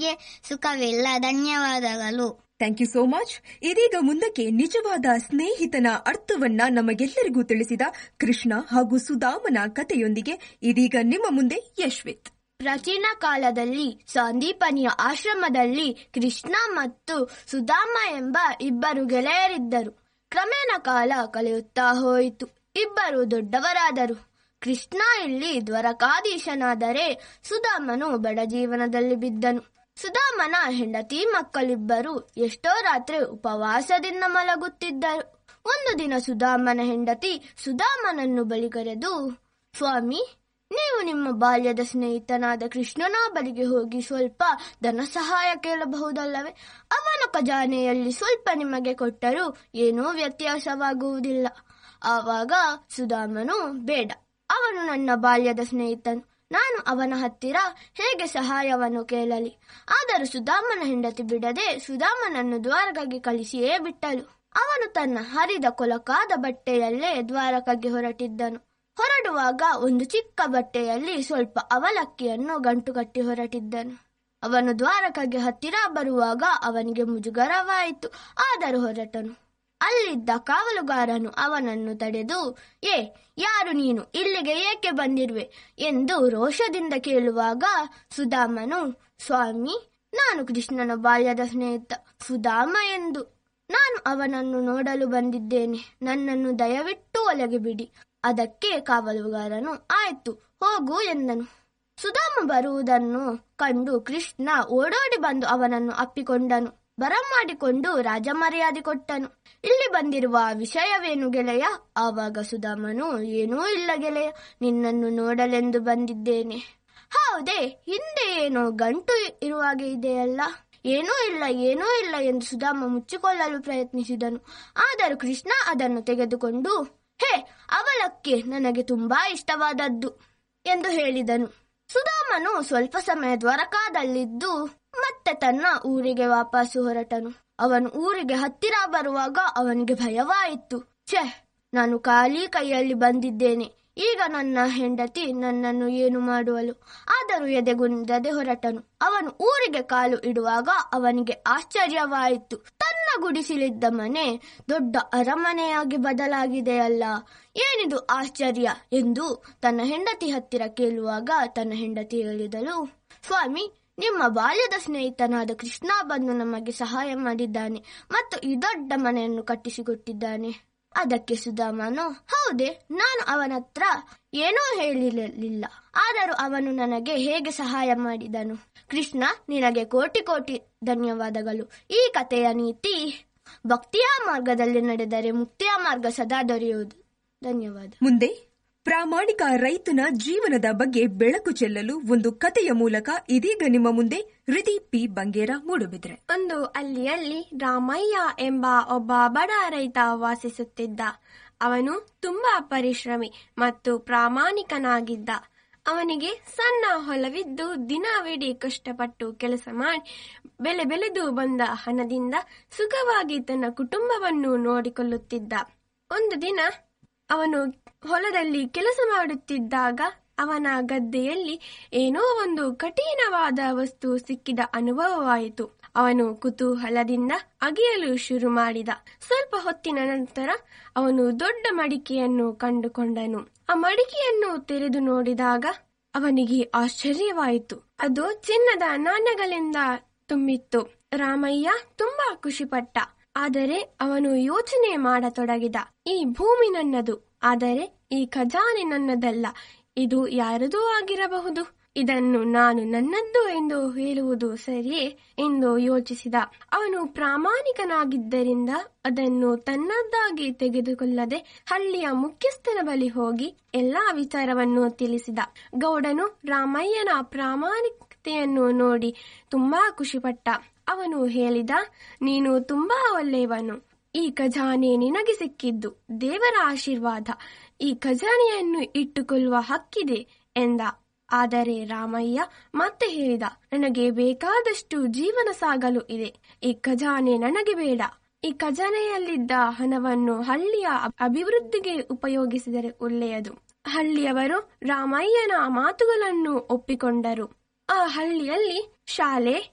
ನನಗೆ ಸುಖವಿಲ್ಲ ಧನ್ಯವಾದಗಳು thank you so much ಇದೀಗ ಮುಂದಕ್ಕೆ ನಿಜವಾದ ಸ್ನೇಹಿತನ ಅರ್ಥವನ್ನ ನಮಗೆಲ್ಲರಿಗೂ ತಿಳಿಸಿದ ಕೃಷ್ಣ ಹಾಗೂ ಸುಧಾಮನ ಕಥೆಯೊಂದಿಗೆ ಇದೀಗ ನಿಮ್ಮ ಮುಂದೆ ಯಶ್ವಿತ್ ಪ್ರಾಚೀನ ಕಾಲದಲ್ಲಿ ಸಂದೀಪನಿಯ ಆಶ್ರಮದಲ್ಲಿ ಕೃಷ್ಣ ಮತ್ತು ಸುಧಾಮ ಎಂಬ ಇಬ್ಬರು ಗೆಳೆಯರಿದ್ದರು ಕ್ರಮೇಣ ಕಾಲ ಕಳೆಯುತ್ತಾ ಹೋಯಿತು ಇಬ್ಬರು ದೊಡ್ಡವರಾದರು ಕೃಷ್ಣ ಇಲ್ಲಿ ದ್ವರಕಾಧೀಶನಾದರೆ ಸುಧಾಮನು ಬಡ ಜೀವನದಲ್ಲಿ ಬಿದ್ದನು ಸುಧಾಮನ ಹೆಂಡತಿ ಮಕ್ಕಳಿಬ್ಬರು ಎಷ್ಟೋ ರಾತ್ರಿ ಉಪವಾಸದಿಂದ ಮಲಗುತ್ತಿದ್ದರು ಒಂದು ದಿನ ಸುಧಾಮನ ಹೆಂಡತಿ ಸುಧಾಮನನ್ನು ಬಳಿ ಕರೆದು ಸ್ವಾಮಿ ನೀವು ನಿಮ್ಮ ಬಾಲ್ಯದ ಸ್ನೇಹಿತನಾದ ಕೃಷ್ಣನ ಬಳಿಗೆ ಹೋಗಿ ಸ್ವಲ್ಪ ಧನ ಸಹಾಯ ಕೇಳಬಹುದಲ್ಲವೇ ಅವನ ಖಜಾನೆಯಲ್ಲಿ ಸ್ವಲ್ಪ ನಿಮಗೆ ಕೊಟ್ಟರೂ ಏನೂ ವ್ಯತ್ಯಾಸವಾಗುವುದಿಲ್ಲ ಆವಾಗ ಸುಧಾಮನು ಬೇಡ ಅವನು ನನ್ನ ಬಾಲ್ಯದ ಸ್ನೇಹಿತನು ನಾನು ಅವನ ಹತ್ತಿರ ಹೇಗೆ ಸಹಾಯವನ್ನು ಕೇಳಲಿ ಆದರೂ ಸುಧಾಮನ ಹೆಂಡತಿ ಬಿಡದೆ ಸುಧಾಮನನ್ನು ದ್ವಾರಕಗೆ ಕಳಿಸಿಯೇ ಬಿಟ್ಟಳು ಅವನು ತನ್ನ ಹರಿದ ಕೊಲಕಾದ ಬಟ್ಟೆಯಲ್ಲೇ ದ್ವಾರಕಗೆ ಹೊರಟಿದ್ದನು ಹೊರಡುವಾಗ ಒಂದು ಚಿಕ್ಕ ಬಟ್ಟೆಯಲ್ಲಿ ಸ್ವಲ್ಪ ಅವಲಕ್ಕಿಯನ್ನು ಗಂಟು ಕಟ್ಟಿ ಹೊರಟಿದ್ದನು ಅವನು ದ್ವಾರಕಗೆ ಹತ್ತಿರ ಬರುವಾಗ ಅವನಿಗೆ ಮುಜುಗರವಾಯಿತು ಆದರೂ ಹೊರಟನು ಅಲ್ಲಿದ್ದ ಕಾವಲುಗಾರನು ಅವನನ್ನು ತಡೆದು ಏ ಯಾರು ನೀನು ಇಲ್ಲಿಗೆ ಏಕೆ ಬಂದಿರುವೆ ಎಂದು ರೋಷದಿಂದ ಕೇಳುವಾಗ ಸುಧಾಮನು ಸ್ವಾಮಿ ನಾನು ಕೃಷ್ಣನ ಬಾಲ್ಯದ ಸ್ನೇಹಿತ ಸುಧಾಮ ಎಂದು ನಾನು ಅವನನ್ನು ನೋಡಲು ಬಂದಿದ್ದೇನೆ ನನ್ನನ್ನು ದಯವಿಟ್ಟು ಒಳಗೆ ಬಿಡಿ ಅದಕ್ಕೆ ಕಾವಲುಗಾರನು ಆಯ್ತು ಹೋಗು ಎಂದನು ಸುಧಾಮ ಬರುವುದನ್ನು ಕಂಡು ಕೃಷ್ಣ ಓಡೋಡಿ ಬಂದು ಅವನನ್ನು ಅಪ್ಪಿಕೊಂಡನು ಬರಮಾಡಿಕೊಂಡು ರಾಜಮರ್ಯಾದೆ ಕೊಟ್ಟನು ಇಲ್ಲಿ ಬಂದಿರುವ ವಿಷಯವೇನು ಗೆಳೆಯ ಆವಾಗ ಸುಧಾಮನು ಏನೂ ಇಲ್ಲ ಗೆಳೆಯ ನಿನ್ನನ್ನು ನೋಡಲೆಂದು ಬಂದಿದ್ದೇನೆ ಹೌದೇ ಹಿಂದೆ ಏನೋ ಗಂಟು ಇರುವಾಗೆ ಇದೆಯಲ್ಲ ಏನೂ ಇಲ್ಲ ಏನೂ ಇಲ್ಲ ಎಂದು ಸುಧಾಮ ಮುಚ್ಚಿಕೊಳ್ಳಲು ಪ್ರಯತ್ನಿಸಿದನು ಆದರೂ ಕೃಷ್ಣ ಅದನ್ನು ತೆಗೆದುಕೊಂಡು ಹೇ ಅವಲಕ್ಕಿ ನನಗೆ ತುಂಬಾ ಇಷ್ಟವಾದದ್ದು ಎಂದು ಹೇಳಿದನು ಸುಧಾಮನು ಸ್ವಲ್ಪ ಸಮಯ ದ್ವಾರಕಾದಲ್ಲಿದ್ದು ಮತ್ತೆ ತನ್ನ ಊರಿಗೆ ವಾಪಸ್ಸು ಹೊರಟನು ಅವನು ಊರಿಗೆ ಹತ್ತಿರ ಬರುವಾಗ ಅವನಿಗೆ ಭಯವಾಯಿತು ಛೆ ನಾನು ಖಾಲಿ ಕೈಯಲ್ಲಿ ಬಂದಿದ್ದೇನೆ ಈಗ ನನ್ನ ಹೆಂಡತಿ ನನ್ನನ್ನು ಏನು ಮಾಡುವಳು ಆದರೂ ಎದೆಗುಂದದೆ ಹೊರಟನು ಅವನು ಊರಿಗೆ ಕಾಲು ಇಡುವಾಗ ಅವನಿಗೆ ಆಶ್ಚರ್ಯವಾಯಿತು ತನ್ನ ಗುಡಿಸಿಲಿದ್ದ ಮನೆ ದೊಡ್ಡ ಅರಮನೆಯಾಗಿ ಬದಲಾಗಿದೆಯಲ್ಲ ಏನಿದು ಆಶ್ಚರ್ಯ ಎಂದು ತನ್ನ ಹೆಂಡತಿ ಹತ್ತಿರ ಕೇಳುವಾಗ ತನ್ನ ಹೆಂಡತಿ ಹೇಳಿದಳು ಸ್ವಾಮಿ ನಿಮ್ಮ ಬಾಲ್ಯದ ಸ್ನೇಹಿತನಾದ ಕೃಷ್ಣ ಬಂದು ನಮಗೆ ಸಹಾಯ ಮಾಡಿದ್ದಾನೆ ಮತ್ತು ಈ ದೊಡ್ಡ ಮನೆಯನ್ನು ಕಟ್ಟಿಸಿಕೊಟ್ಟಿದ್ದಾನೆ ಅದಕ್ಕೆ ಸುಧಾಮನು ಹೌದೇ ನಾನು ಅವನ ಹತ್ರ ಏನೂ ಹೇಳಿರಲಿಲ್ಲ ಆದರೂ ಅವನು ನನಗೆ ಹೇಗೆ ಸಹಾಯ ಮಾಡಿದನು ಕೃಷ್ಣ ನಿನಗೆ ಕೋಟಿ ಕೋಟಿ ಧನ್ಯವಾದಗಳು ಈ ಕಥೆಯ ನೀತಿ ಭಕ್ತಿಯ ಮಾರ್ಗದಲ್ಲಿ ನಡೆದರೆ ಮುಕ್ತಿಯ ಮಾರ್ಗ ಸದಾ ದೊರೆಯುವುದು ಧನ್ಯವಾದ ಮುಂದೆ ಪ್ರಾಮಾಣಿಕ ರೈತನ ಜೀವನದ ಬಗ್ಗೆ ಬೆಳಕು ಚೆಲ್ಲಲು ಒಂದು ಕಥೆಯ ಮೂಲಕ ಇದೀಗ ನಿಮ್ಮ ಮುಂದೆ ಹೃದಿ ಪಿ ಬಂಗೇರ ಮೂಡುಬಿದ್ರೆ ಒಂದು ಹಳ್ಳಿಯಲ್ಲಿ ರಾಮಯ್ಯ ಎಂಬ ಒಬ್ಬ ಬಡ ರೈತ ವಾಸಿಸುತ್ತಿದ್ದ ಅವನು ತುಂಬಾ ಪರಿಶ್ರಮಿ ಮತ್ತು ಪ್ರಾಮಾಣಿಕನಾಗಿದ್ದ ಅವನಿಗೆ ಸಣ್ಣ ಹೊಲವಿದ್ದು ದಿನವಿಡೀ ಕಷ್ಟಪಟ್ಟು ಕೆಲಸ ಮಾಡಿ ಬೆಲೆ ಬೆಳೆದು ಬಂದ ಹಣದಿಂದ ಸುಖವಾಗಿ ತನ್ನ ಕುಟುಂಬವನ್ನು ನೋಡಿಕೊಳ್ಳುತ್ತಿದ್ದ ಒಂದು ದಿನ ಅವನು ಹೊಲದಲ್ಲಿ ಕೆಲಸ ಮಾಡುತ್ತಿದ್ದಾಗ ಅವನ ಗದ್ದೆಯಲ್ಲಿ ಏನೋ ಒಂದು ಕಠಿಣವಾದ ವಸ್ತು ಸಿಕ್ಕಿದ ಅನುಭವವಾಯಿತು ಅವನು ಕುತೂಹಲದಿಂದ ಅಗೆಯಲು ಶುರು ಮಾಡಿದ ಸ್ವಲ್ಪ ಹೊತ್ತಿನ ನಂತರ ಅವನು ದೊಡ್ಡ ಮಡಿಕೆಯನ್ನು ಕಂಡುಕೊಂಡನು ಆ ಮಡಿಕೆಯನ್ನು ತೆರೆದು ನೋಡಿದಾಗ ಅವನಿಗೆ ಆಶ್ಚರ್ಯವಾಯಿತು ಅದು ಚಿನ್ನದ ನಾಣ್ಯಗಳಿಂದ ತುಂಬಿತ್ತು ರಾಮಯ್ಯ ತುಂಬಾ ಖುಷಿಪಟ್ಟ ಆದರೆ ಅವನು ಯೋಚನೆ ಮಾಡತೊಡಗಿದ ಈ ಭೂಮಿ ನನ್ನದು ಆದರೆ ಈ ಖಜಾನೆ ನನ್ನದಲ್ಲ ಇದು ಯಾರದೂ ಆಗಿರಬಹುದು ಇದನ್ನು ನಾನು ನನ್ನದ್ದು ಎಂದು ಹೇಳುವುದು ಸರಿಯೇ ಎಂದು ಯೋಚಿಸಿದ ಅವನು ಪ್ರಾಮಾಣಿಕನಾಗಿದ್ದರಿಂದ ಅದನ್ನು ತನ್ನದ್ದಾಗಿ ತೆಗೆದುಕೊಳ್ಳದೆ ಹಳ್ಳಿಯ ಮುಖ್ಯಸ್ಥನ ಬಳಿ ಹೋಗಿ ಎಲ್ಲಾ ವಿಚಾರವನ್ನು ತಿಳಿಸಿದ ಗೌಡನು ರಾಮಯ್ಯನ ಪ್ರಾಮಾಣಿಕತೆಯನ್ನು ನೋಡಿ ತುಂಬಾ ಖುಷಿಪಟ್ಟ ಅವನು ಹೇಳಿದ ನೀನು ತುಂಬಾ ಒಳ್ಳೆಯವನು ಈ ಖಜಾನೆ ನಿನಗೆ ಸಿಕ್ಕಿದ್ದು ದೇವರ ಆಶೀರ್ವಾದ ಈ ಖಜಾನೆಯನ್ನು ಇಟ್ಟುಕೊಳ್ಳುವ ಹಕ್ಕಿದೆ ಎಂದ ಆದರೆ ರಾಮಯ್ಯ ಮತ್ತೆ ಹೇಳಿದ ನನಗೆ ಬೇಕಾದಷ್ಟು ಜೀವನ ಸಾಗಲು ಇದೆ ಈ ಖಜಾನೆ ನನಗೆ ಬೇಡ ಈ ಖಜಾನೆಯಲ್ಲಿದ್ದ ಹಣವನ್ನು ಹಳ್ಳಿಯ ಅಭಿವೃದ್ಧಿಗೆ ಉಪಯೋಗಿಸಿದರೆ ಒಳ್ಳೆಯದು ಹಳ್ಳಿಯವರು ರಾಮಯ್ಯನ ಮಾತುಗಳನ್ನು ಒಪ್ಪಿಕೊಂಡರು ಆ ಹಳ್ಳಿಯಲ್ಲಿ ಶಾಲೆ